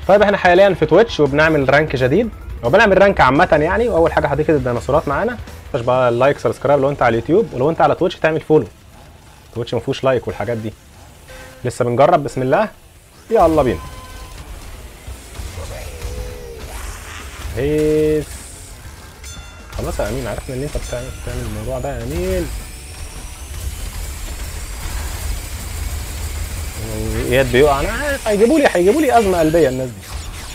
طيب احنا حاليا في تويتش وبنعمل رانك جديد وبنعمل رانك عامة يعني واول حاجة حديقة الديناصورات معانا مش بقى لايك سبسكرايب لو انت على اليوتيوب ولو انت على تويتش تعمل فولو تويتش ما فيهوش لايك والحاجات دي لسه بنجرب بسم الله يلا بينا هيس خلاص يا امين عرفنا ان انت بتعمل بتعمل الموضوع ده يا امين اياد بيقع انا عارف هيجيبوا لي هيجيبوا لي ازمه قلبيه الناس دي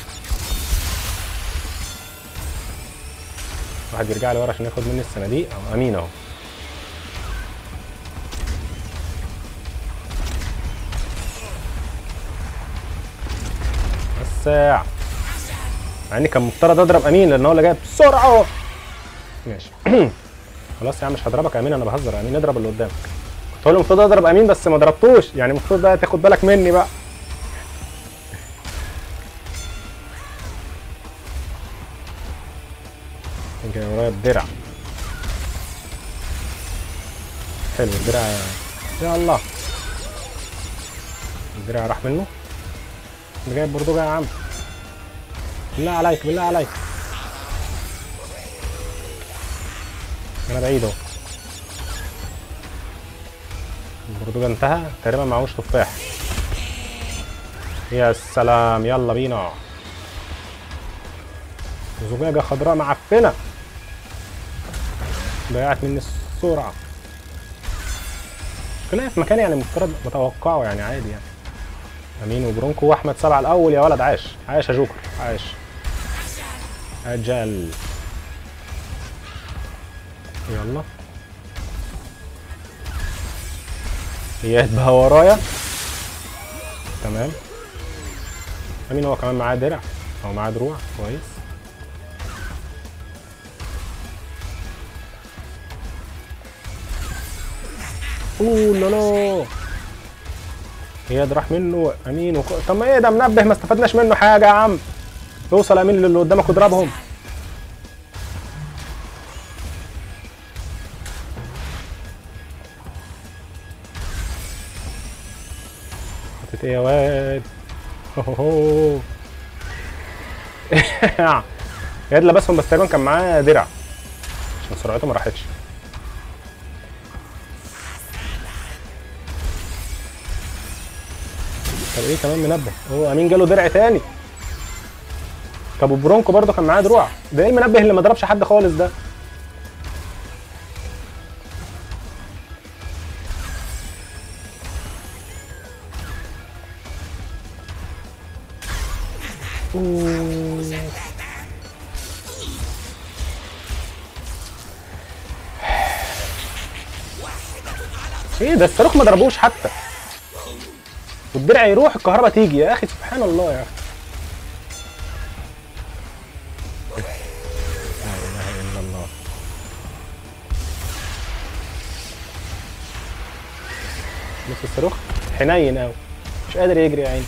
واحد يرجع لي ورا عشان ياخد مني الصناديق اهو امين اهو الساعة مع اني كان مفترض اضرب امين لان هو اللي جاي بسرعه ماشي خلاص يا عم مش هضربك يا امين انا بهزر يا امين اضرب اللي قدامك كنت هقول له المفروض اضرب امين بس ما ضربتوش يعني المفروض بقى تاخد بالك مني بقى كان جاي ورايا بدرع حلو الدرع يا الله الدرع راح منه اللي جايب بردوجة يا عم بالله عليك بالله عليك انا بعيد اهو البردوجة انتهى تقريبا معهوش تفاح يا سلام يلا بينا زجاجة خضراء معفنة ضيعت مني السرعة كلها في مكان يعني المفترض متوقعه يعني عادي يعني امين وبرونكو واحمد سبعة الاول يا ولد عاش عاش يا جوكر عاش اجل يلا اياد بقى ورايا تمام امين هو كمان معاه درع او معاه دروع كويس اوه لا لا اياد راح منه امين وك... طب ما ايه ده منبه ما استفدناش منه حاجه يا عم توصل امين للي قدامك واضربهم حطيت ايه يا واد هوهو اياد لبسهم بس تقريبا كان معاه درع عشان سرعته ما راحتش طب ايه كمان منبه هو امين جاله درع تاني طب وبرونكو برضه كان معاه دروع ده ايه المنبه اللي ما ضربش حد خالص ده أوه. ايه ده الصاروخ ما ضربوش حتى والدرع يروح الكهرباء تيجي يا اخي سبحان الله يا اخي لا اله الا الله بص الصاروخ حنين قوي مش قادر يجري يا عيني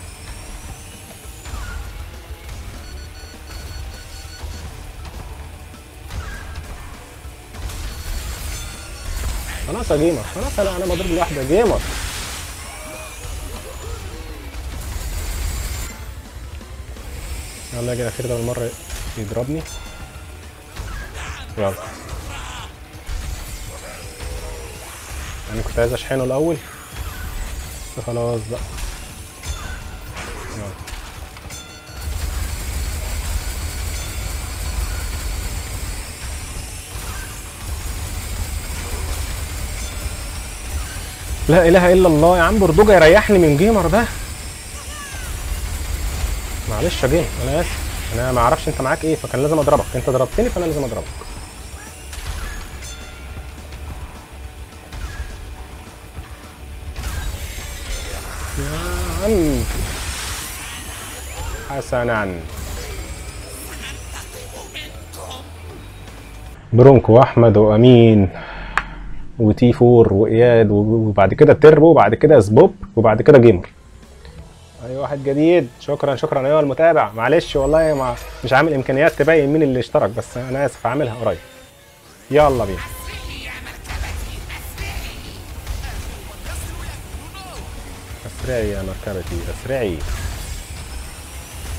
خلاص يا جيمر خلاص انا انا مضروب لوحدي يا جيمر يلا اجي الاخير ده بالمره يضربني يلا انا كنت عايز اشحنه الاول بس خلاص بقى يلا لا اله الا الله يا عم بردوجة يريحني من جيمر ده معلش يا جيمر انا اسف انا ما اعرفش انت معاك ايه فكان لازم اضربك انت ضربتني فانا لازم اضربك يا عم حسنا برونكو واحمد وامين وتي فور واياد وبعد كده تربو وبعد كده سبوب وبعد كده جيمر اي واحد جديد شكرا شكرا ايها المتابع معلش والله ما مش عامل امكانيات تبين مين اللي اشترك بس انا اسف هعملها قريب يلا بينا اسرعي يا مركبتي اسرعي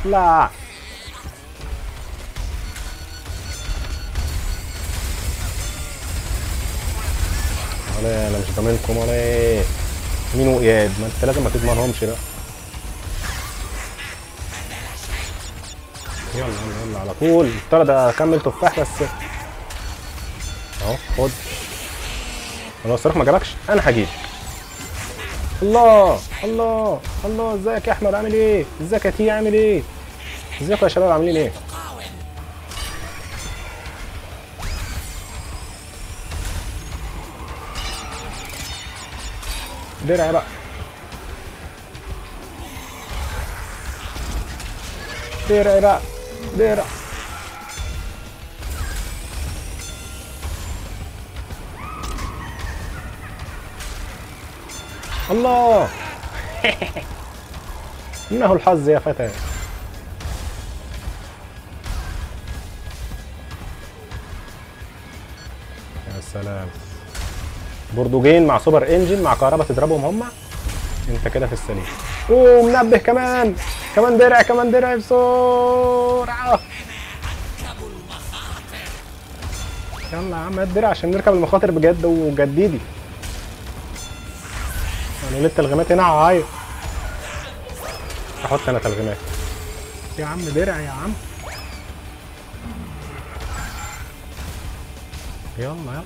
لا ولا انا مش ضامنكم ولا ايه مين وإياد ما انت لازم ما تضمنهمش بقى يلا يلا يلا على طول افترض اكمل تفاح بس اهو خد لو الصاروخ ما جابكش انا هجيبك الله الله الله ازيك يا احمد عامل ايه ازيك يا تي عامل ايه ازيكم يا شباب عاملين ايه درع بقى درع بقى درع الله إنه الحظ يا فتى يا سلام بردوجين مع سوبر انجن مع كهرباء تضربهم هما انت كده في السليم اوه منبه كمان كمان درع كمان درع بسرعه يلا يا عم هات درع عشان نركب المخاطر بجد وجديدي انا ليه التلغيمات هنا هعيط احط انا تلغيمات يا عم درع يا عم يلا يلا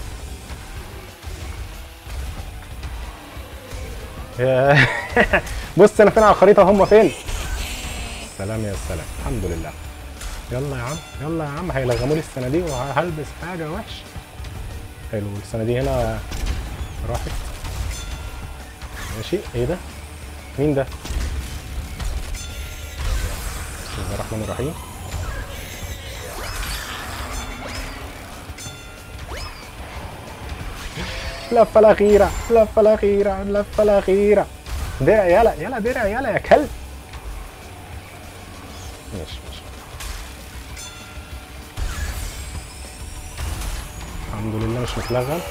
يا بص انا فين على الخريطه هم فين سلام يا سلام الحمد لله يلا يا عم يلا يا عم هيلغموا لي السنه دي وهلبس حاجه وحش حلو السنه دي هنا راحت ماشي ايه ده مين ده بسم الله الرحمن الرحيم اللفة الأخيرة اللفة الأخيرة اللفة الأخيرة درع يلا يلا درع يلا يا كلب ماشي ماشي الحمد لله مش متلغم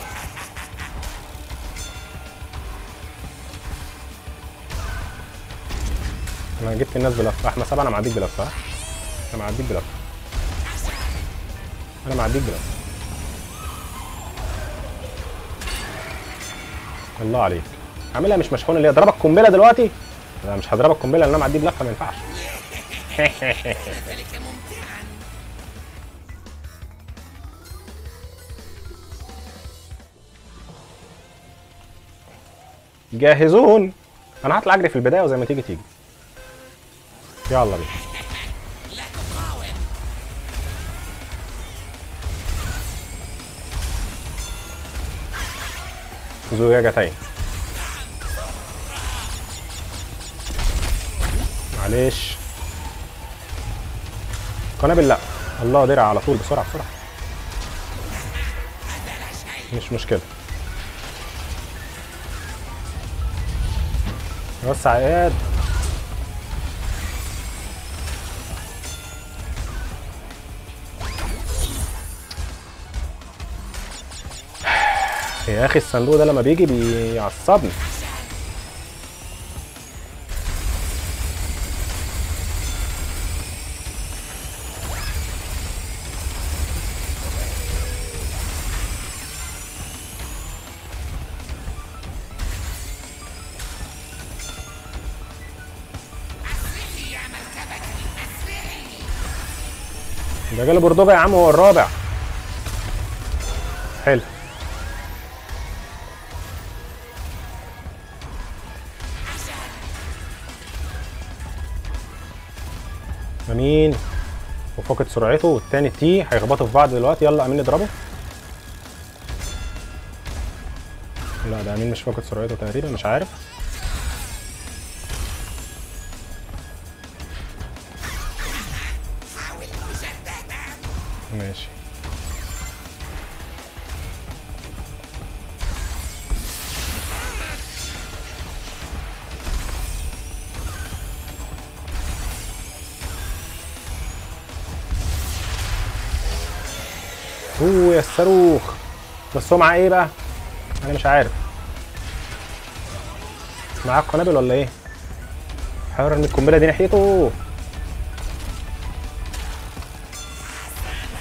انا جبت الناس بلفه احنا سبعه انا معديك بلفه ها؟ انا معديك بلفه انا معديك بلفه الله عليك عاملها مش مشحونه اللي هي ضربك قنبله دلوقتي لا مش هضربك قنبله لان انا معديه بلفه ما ينفعش جاهزون انا هطلع اجري في البدايه وزي ما تيجي تيجي يلا بينا زجاجتين معلش قنابل لا الله درع على طول بسرعه بسرعه مش مشكله وسع اياد يا اخي الصندوق ده لما بيجي بيعصبني ده جاله بردوبة يا عم هو الرابع حلو امين وفقد سرعته والتاني تي هيخبطوا في بعض دلوقتي يلا امين نضربه لا ده امين مش فاقد سرعته تقريبا مش عارف ماشي اوه يا الصاروخ بس هو معاه ايه بقى؟ انا مش عارف معاه قنابل ولا ايه؟ حاول ارمي القنبله دي ناحيته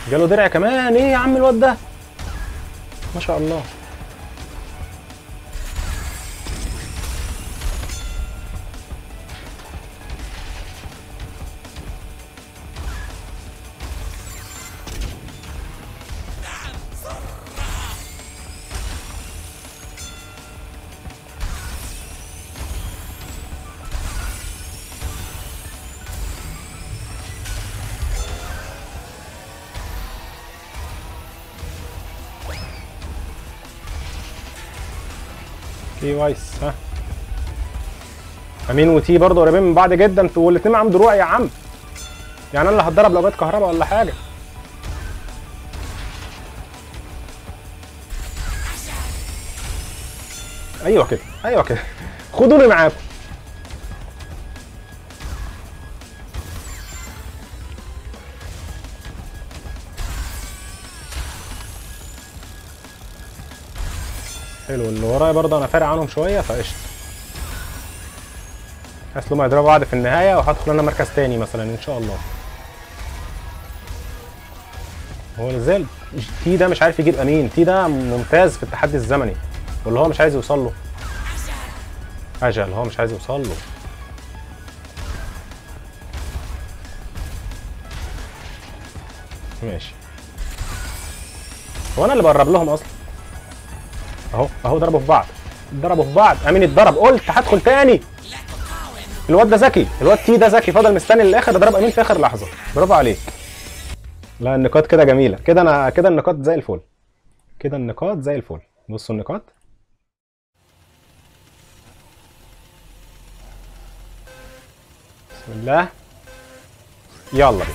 جاله درع كمان ايه يا عم الواد ده ما شاء الله كي وايس ها امين وتي برضه قريبين من بعض جدا والاتنين معاهم دروع يا عم يعني انا اللي هتضرب لو جت كهرباء ولا حاجه ايوه كده ايوه كده خدوني معاكم حلو اللي ورايا برضه انا فارق عنهم شويه فقشطه حاسس لهم هيضربوا بعض في النهايه وهدخل انا مركز تاني مثلا ان شاء الله هو ازاي تي ده مش عارف يجيب امين تي ده ممتاز في التحدي الزمني ولا هو مش عايز يوصل له اجل هو مش عايز يوصل له ماشي هو انا اللي بقرب لهم اصلا اهو اهو ضربوا في بعض ضربوا في بعض امين اتضرب قلت هدخل تاني الواد ده ذكي الواد تي ده ذكي فضل مستني للاخر ضرب امين في اخر لحظه برافو عليك لا النقاط كده جميله كده انا كده النقاط زي الفل كده النقاط زي الفل بصوا النقاط بسم الله يلا بينا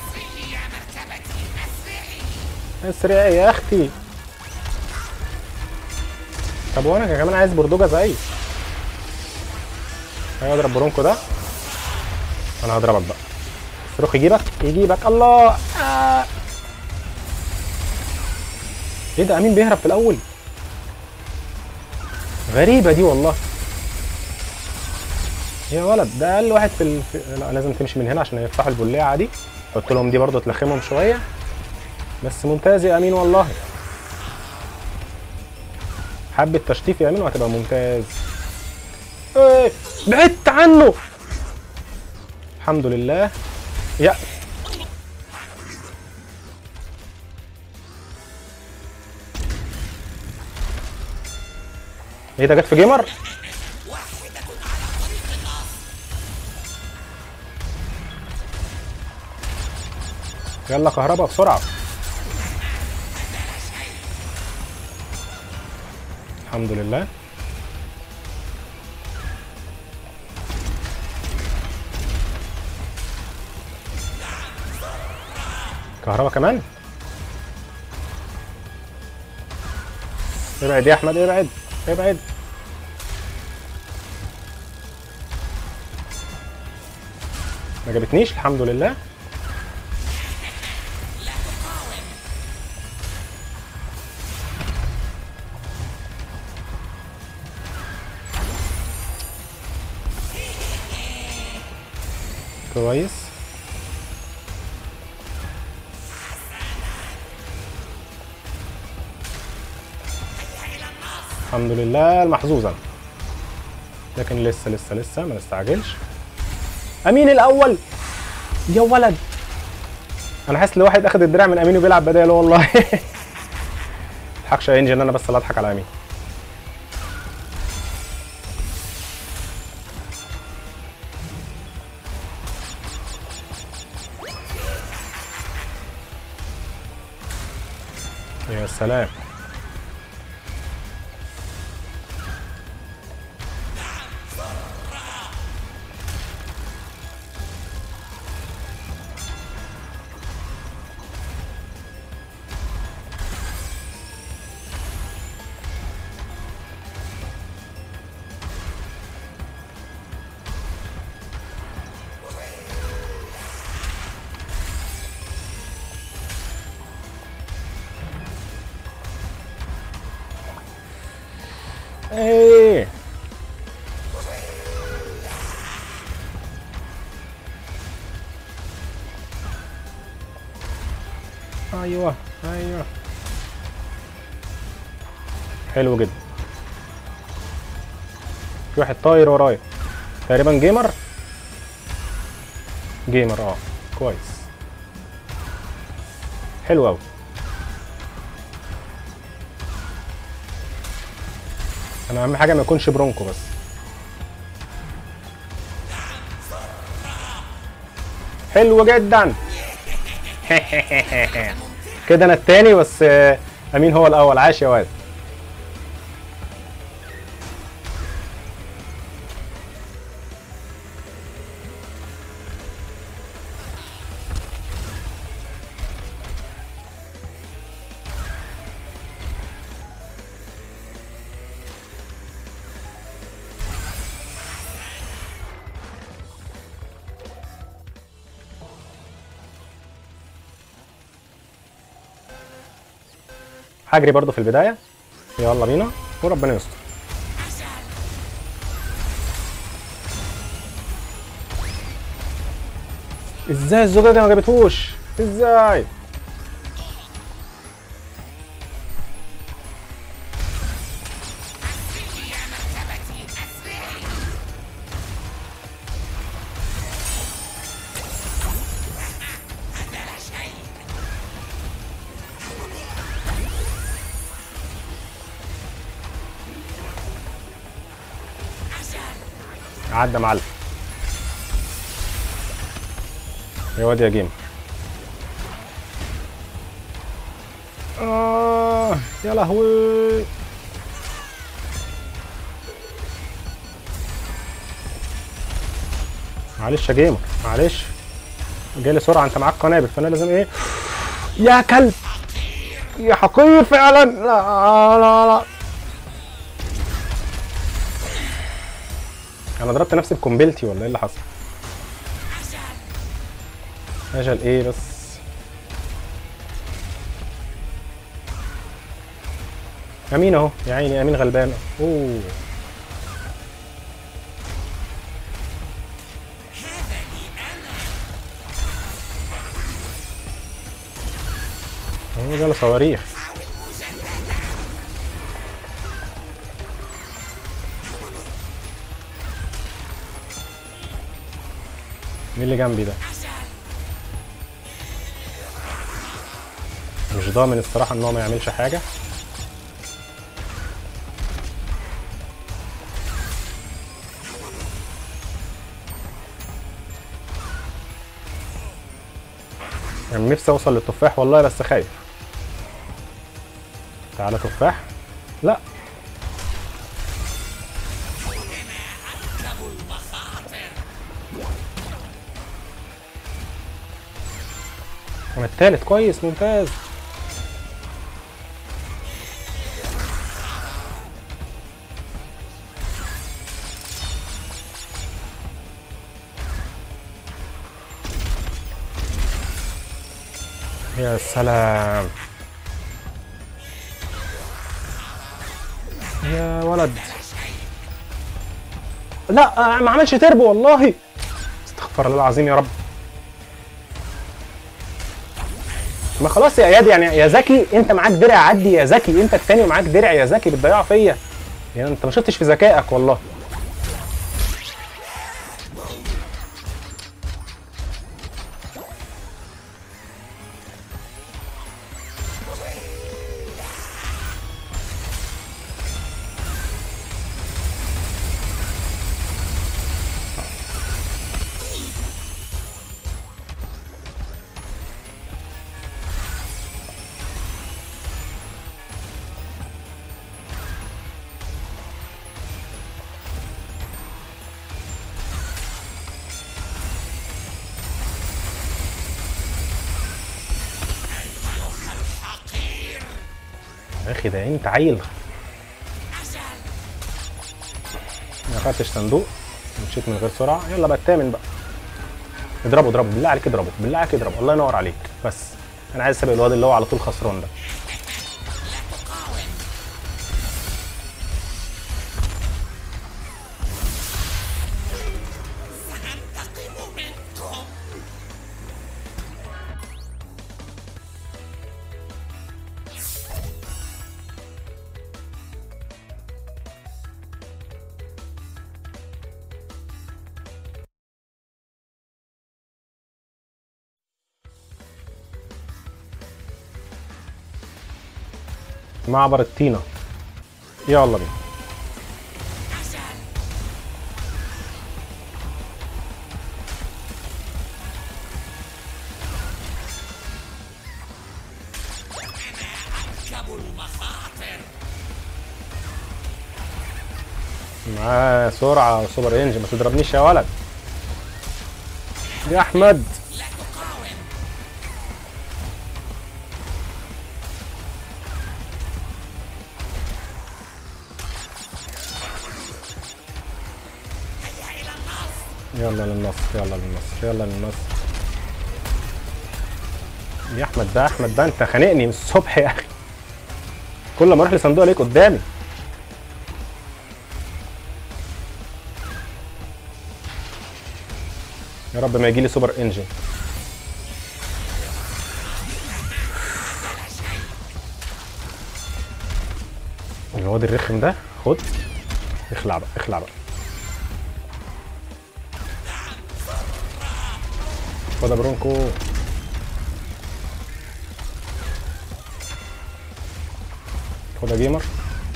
اسرعي يا اختي طب وانا كمان عايز بردوجه زي ايوه اضرب برونكو ده انا هضربك بقى صاروخ يجيبك يجيبك الله آه. ايه ده امين بيهرب في الاول غريبه دي والله يا ولد ده اقل واحد في, ال... في... لا لازم تمشي من هنا عشان يفتحوا البلاعه دي حط لهم دي برضه تلخمهم شويه بس ممتاز يا امين والله حبة تشطيف يا امين وهتبقى ممتاز ايه بعدت عنه الحمد لله يا ايه ده جت في جيمر يلا كهربا بسرعه الحمد لله كهربا كمان ابعد يا احمد ابعد ابعد ما جابتنيش الحمد لله كويس الحمد لله المحظوظ انا لكن لسه لسه لسه ما نستعجلش امين الاول يا ولد انا حاسس ان واحد اخد الدراع من امين وبيلعب بداله والله تضحكش يا انجن انا بس اللي اضحك على امين يا سلام ايه ايوه ايوه حلو جدا في واحد طاير ورايا تقريبا جيمر جيمر اه كويس حلو قوي انا اهم حاجه ما يكونش برونكو بس حلو جدا كده انا التاني بس آه، امين هو الاول عاش يا واد هجري برضو في البدايه يلا بينا وربنا يستر ازاي الزجاجه دي ما جابتهوش ازاي عدى معلم يا واد يا جيم آه يا لهوي معلش يا جيمر معلش جالي سرعه انت معاك قنابل فانا لازم ايه يا كلب يا حقير فعلا لا لا لا انا ضربت نفسي بقنبلتي ولا ايه اللي حصل اجل ايه بس امين اهو يا عيني امين غلبان اوه هو جاله صواريخ مين اللي جنبي ده مش ضامن الصراحة ان هو ما يعملش حاجة يعني نفسي اوصل للتفاح والله بس خايف تعالى تفاح لا انا التالت كويس ممتاز يا سلام يا ولد لا ما عملش تربو والله استغفر الله العظيم يا رب ما خلاص يا اياد يعني يا زكي انت معاك درع عدي يا زكي انت التاني ومعاك درع يا زكي بتضيعه فيا يعني انت ما شفتش في ذكائك والله يا اخي ده انت عيل ما خدتش صندوق مشيت من غير سرعه يلا بقى التامن بقى اضربه اضربه بالله عليك اضربه بالله عليك اضربه الله ينور عليك بس انا عايز اسابق الواد اللي هو على طول خسران ده معبر الطينه يلا بينا معاه سرعة وسوبر انجن ما تضربنيش يا ولد يا احمد يلا للنصر يلا للنصر يلا للنصر يا احمد ده احمد ده انت خانقني من الصبح يا اخي كل ما اروح لصندوق الاقيك قدامي يا رب ما يجيلي سوبر انجن الواد الرخم ده خد اخلع بقى اخلع بقى خد يا برونكو خد يا جيمر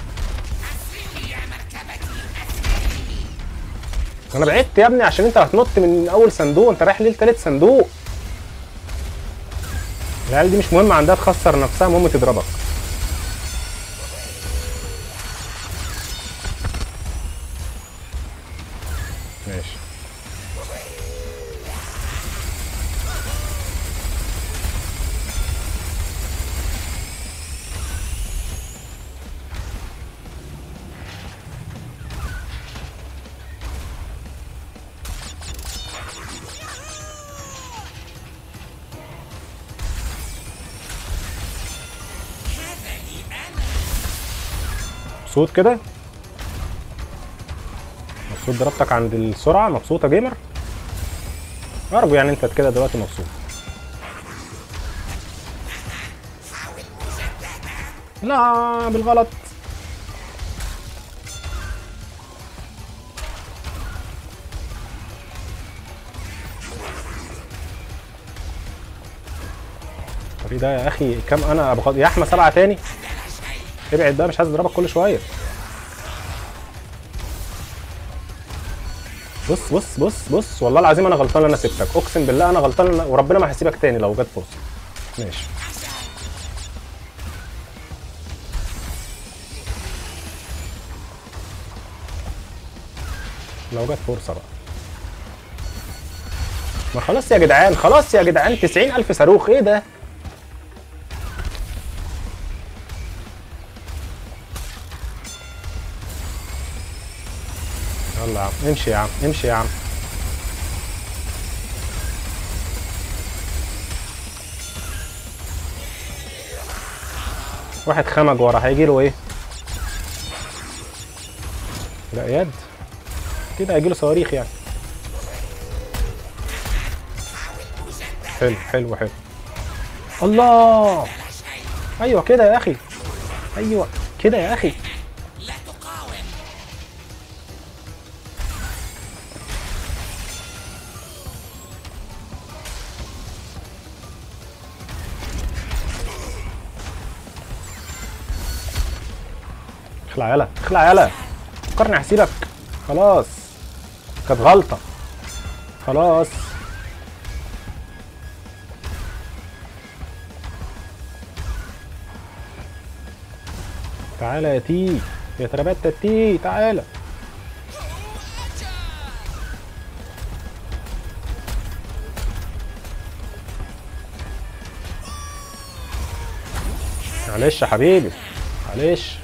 انا بعدت يا ابني عشان انت هتنط من اول صندوق انت رايح ليه لتالت صندوق العيال دي مش مهم عندها تخسر نفسها المهم تضربك ماشي مبسوط كده مبسوط ضربتك عند السرعة مبسوط يا جيمر ارجو يعني انت كده دلوقتي مبسوط لا بالغلط طب ايه ده يا اخي كم انا ابو خد... يا احمد سبعه تاني ابعد بقى مش عايز اضربك كل شويه بص بص بص بص والله العظيم انا غلطان ان انا سبتك اقسم بالله انا غلطان إن- وربنا ما هسيبك تاني لو جت فرصه ماشي لو جت فرصه بقى ما خلاص يا جدعان خلاص يا جدعان 90000 صاروخ ايه ده يلا يا عم امشي يا عم امشي يا عم واحد خمج ورا هيجي له ايه لا يد كده هيجي له صواريخ يعني حلو حلو حلو الله ايوه كده يا اخي ايوه كده يا اخي اخلع يلا اخلع يلا فكرني هسيبك خلاص كانت غلطة خلاص تعالى يا تي يا تربات تي تعالى معلش يا حبيبي معلش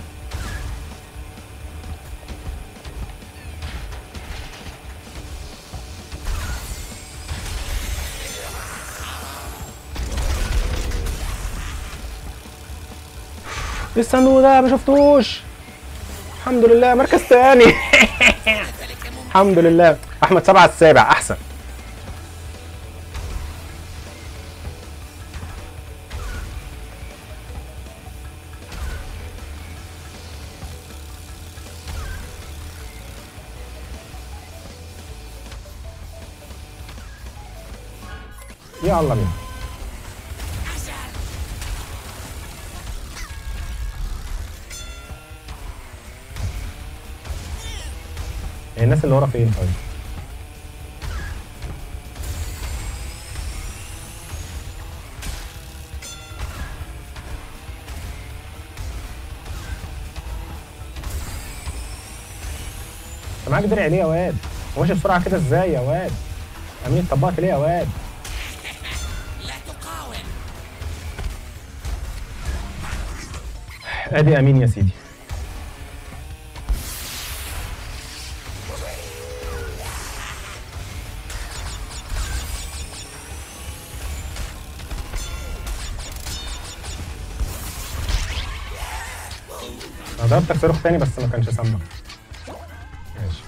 إيه الصندوق ده ما شفتوش الحمد لله مركز تاني الحمد لله احمد سبعة السابع احسن يلا بينا هي الناس اللي ورا فين طيب انت معاك درع ليه يا واد؟ هو ماشي بسرعه كده ازاي يا واد؟ امين طبقت ليه يا واد؟ ادي امين يا سيدي انا ضربتك صاروخ تاني بس ما كانش سامع ماشي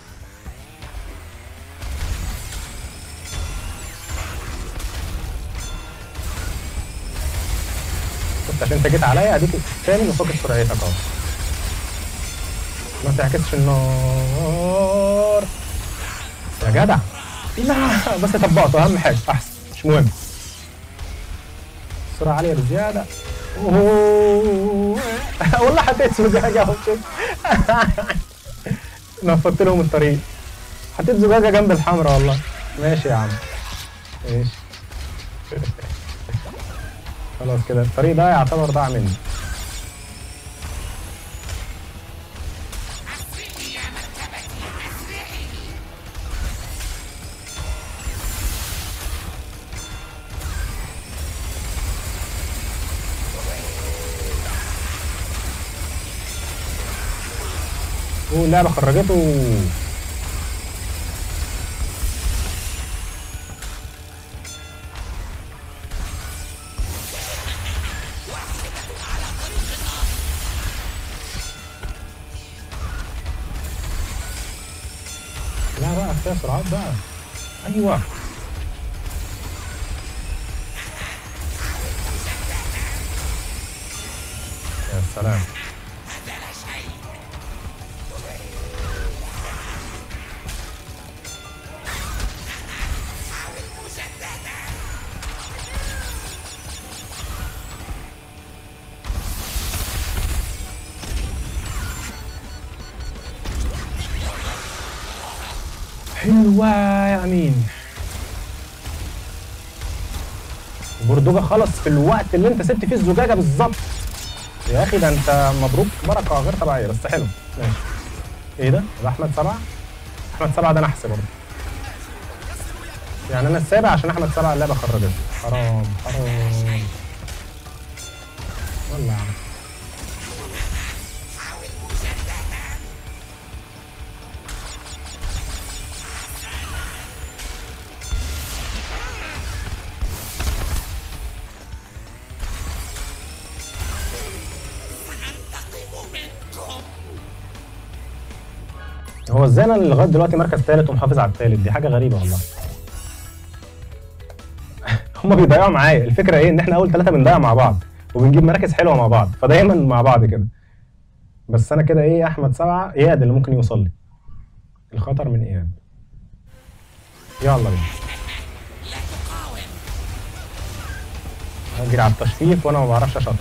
شفت عشان انت جيت عليا اديك تاني من فوق سرعتك اهو ما تعكسش النار يا جدع لا بس طبقته اهم حاجه احسن مش مهم سرعه عاليه بزياده أوه. والله حطيت زجاجه اهو شوف نفضت لهم الطريق حطيت زجاجه جنب الحمراء والله ماشي يا عم ماشي خلاص كده الطريق ده يعتبر ضاع مني اوه اللعبة خرجته لا بقى كفاية سرعات بقى ايوه يا سلام حلوة يا أمين البردوجة خلص في الوقت اللي أنت سبت فيه الزجاجة بالظبط يا أخي ده أنت مبروك بركة غير طبيعية بس حلو ماشي إيه ده؟ ده أحمد سبعة؟ أحمد سبعة ده نحس برضه يعني أنا السابع عشان أحمد سبعة اللعبة خرجته حرام حرام والله يا عم هو ازاي انا لغايه دلوقتي مركز ثالث ومحافظ على الثالث دي حاجه غريبه والله هما بيضيعوا معايا الفكره ايه ان احنا اول ثلاثه بنضيع مع بعض وبنجيب مراكز حلوه مع بعض فدايما مع بعض كده بس انا كده ايه احمد سبعه اياد اللي ممكن يوصل لي الخطر من اياد يلا بينا اجري على التشفيط وانا ما بعرفش اشطف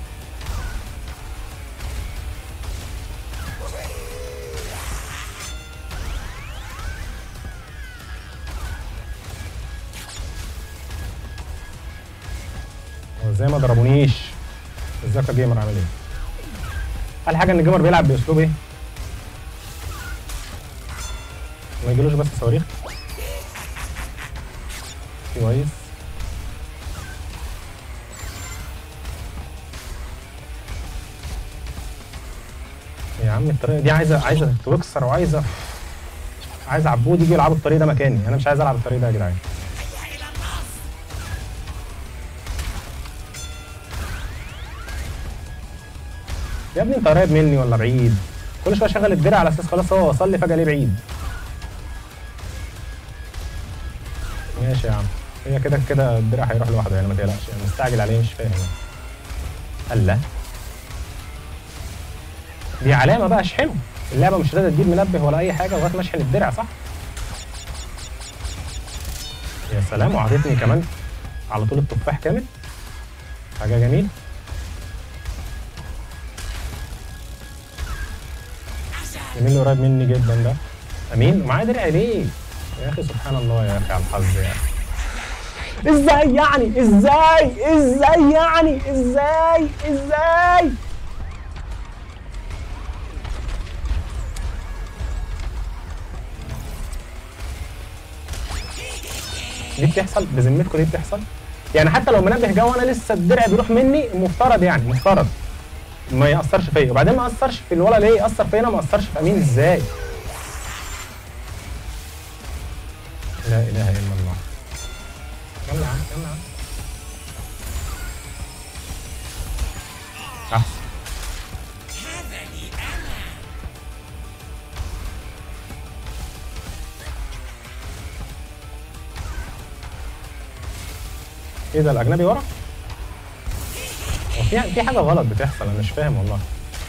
ازاي ما ضربونيش ازيك يا جيمر عامل ايه احلى حاجه ان الجيمر بيلعب باسلوب ايه ما يجيلوش بس صواريخ كويس يا عم الطريقه دي عايزه عايزه تكسر وعايزه عايز عبود يجي يلعبوا الطريق ده مكاني انا مش عايز العب الطريق ده يا جدعان يا ابني انت قريب مني ولا بعيد كل شويه اشغل الدرع على اساس خلاص هو وصل لي فجاه ليه بعيد ماشي يا عم هي كده كده الدرع هيروح لوحده يعني ما تقلقش يعني مستعجل عليه مش فاهم الله دي علامه بقى اشحنه اللعبه مش راضيه تجيب منبه ولا اي حاجه لغايه ما اشحن الدرع صح يا سلام وعطيتني كمان على طول التفاح كامل حاجه جميل مين اللي قريب مني جدا ده امين ومعاه درع ليه يا اخي سبحان الله يا اخي على الحظ يا اخي ازاي يعني ازاي ازاي يعني ازاي ازاي دي بتحصل بذمتكم دي بتحصل يعني حتى لو منبه جه وانا لسه الدرع بيروح مني مفترض يعني مفترض ما ياثرش فيا وبعدين ما اثرش في الولا ليه اثر فيا انا ما اثرش في امين ازاي لا اله الا الله يلا يا عم يلا يا عم احسن ايه ده الاجنبي ورا؟ هو في في حاجه غلط بتحصل انا مش فاهم والله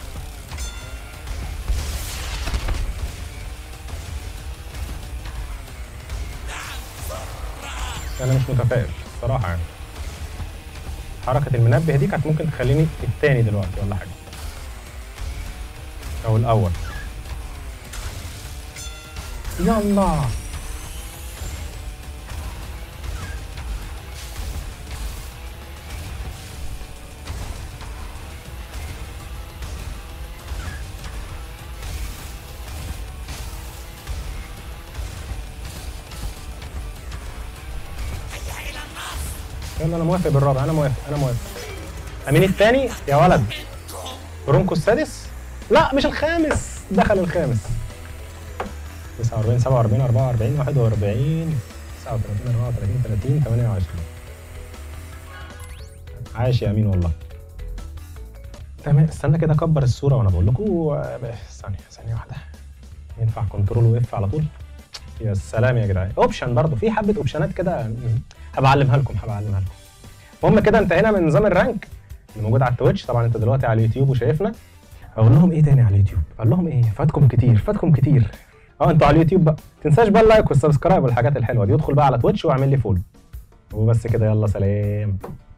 انا مش متفائل الصراحه يعني حركه المنبه دي كانت ممكن تخليني التاني دلوقتي ولا حاجه او الاول يلا يلا انا موافق بالرابع انا موافق انا موافق امين الثاني يا ولد برونكو السادس لا مش الخامس دخل الخامس 49 47 44 41 39 34 30 28 عايش يا امين والله تمام استنى كده اكبر الصوره وانا بقول لكم ثانيه ثانيه واحده ينفع كنترول واف على طول يا سلام يا جدعان اوبشن برضه في حبه اوبشنات كده هبقى اعلمها لكم هبقى اعلمها لكم المهم كده انتهينا من نظام الرانك اللي موجود على التويتش طبعا انت دلوقتي على اليوتيوب وشايفنا اقول لهم ايه تاني على اليوتيوب اقول لهم ايه فاتكم كتير فاتكم كتير اه انتوا على اليوتيوب بقى تنساش بقى اللايك والسبسكرايب والحاجات الحلوه دي ادخل بقى على تويتش واعمل لي فولو وبس كده يلا سلام